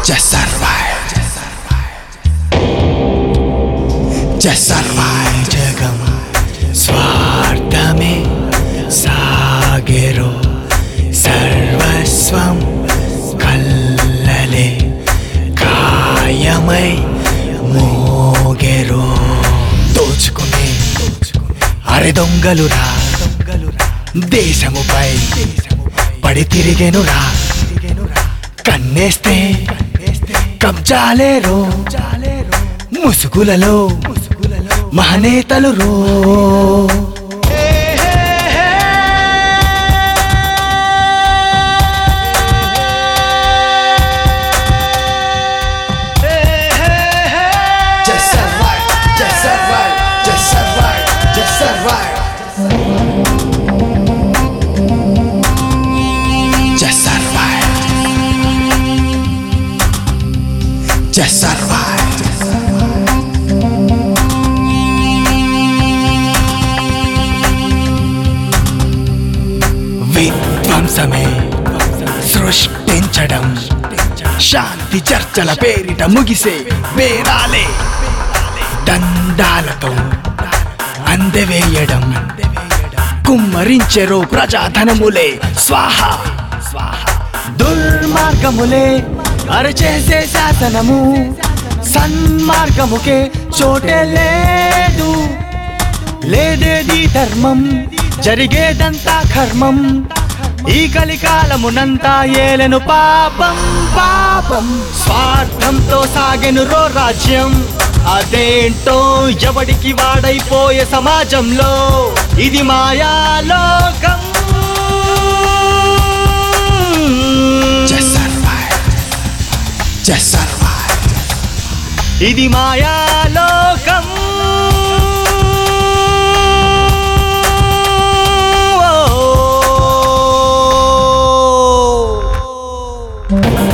Just survive. Just survive. జగం స్వార్థమే సాగెరో సర్వస్వం కల్లలే కాయమై మోగెరో దోచుకునే అరె దొంగలురా దేశముపై పడి తిరిగెనురా కన్నేస్తే కబ్జాలేరో ముసుగులలో మహనేతలు రో Just survive, just survive, just survive, just survive. Just survive. Just survive. విధ్వంసమే సృష్టించడం శాంతి చర్చల పేరిట ముగిసే వేరాలే దండాలతో అందవేయడం కుమ్మరించెరో ప్రజాధనములే స్వాహ స్వాహ దుర్మార్గములే అరచేసే శాసనము సన్మార్గముకే చోటే లేదు లేదేది ధర్మం జరిగేదంతా కర్మం ఈ కలికాలమునంతా ఏలెను పాపం పాపం స్వార్థంతో సాగెను రో రాజ్యం అదేంటో ఎవడికి వాడైపోయే సమాజంలో ఇది Mayalokam Just survive. Just survive. ఇది మాయాలోకం ఓ